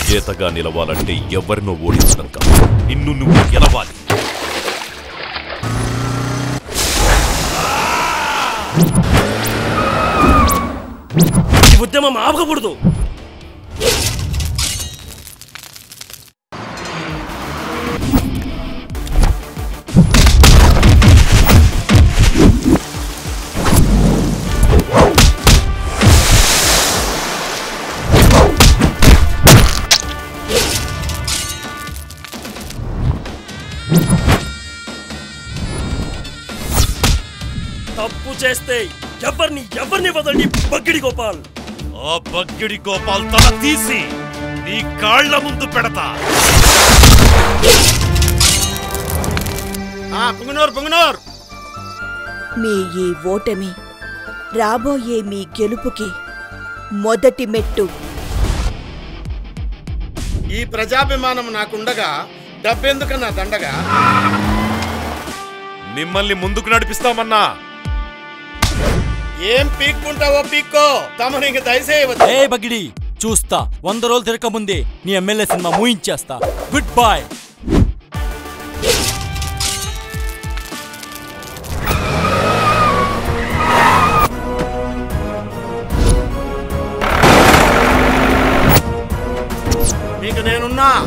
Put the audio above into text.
విజేతగా నిలవాలంటే ఎవరినో ఓడించడం కాదు నిన్ను నువ్వు గెలవాలి ఈ ఉద్యమం ఆపకూడదు తప్పు చేస్తే ఎవరిని ఎవరిని వదలండి బగ్గిడి గోపాల్ ఆ బగ్గిడి గోపాల్ తల తీసి నీ కాళ్ల ముందు పెడతా పొంగునూరు పొంగునూరు మీ ఈ ఓటమి రాబోయే మీ గెలుపుకి మొదటి మెట్టు ఈ ప్రజాభిమానం నాకుండగా డబ్బెందుకన్నా దండగా మిమ్మల్ని ముందుకు నడిపిస్తామన్నా ఏం పీక్కుంటావో పీక్కో తమను ఇంక దయచేయవచ్చు ఏ బగిడి చూస్తా వంద రోజులు తిరగక ముందే నీ ఎమ్మెల్యే సినిమా మూయించేస్తా గుడ్ బాయ్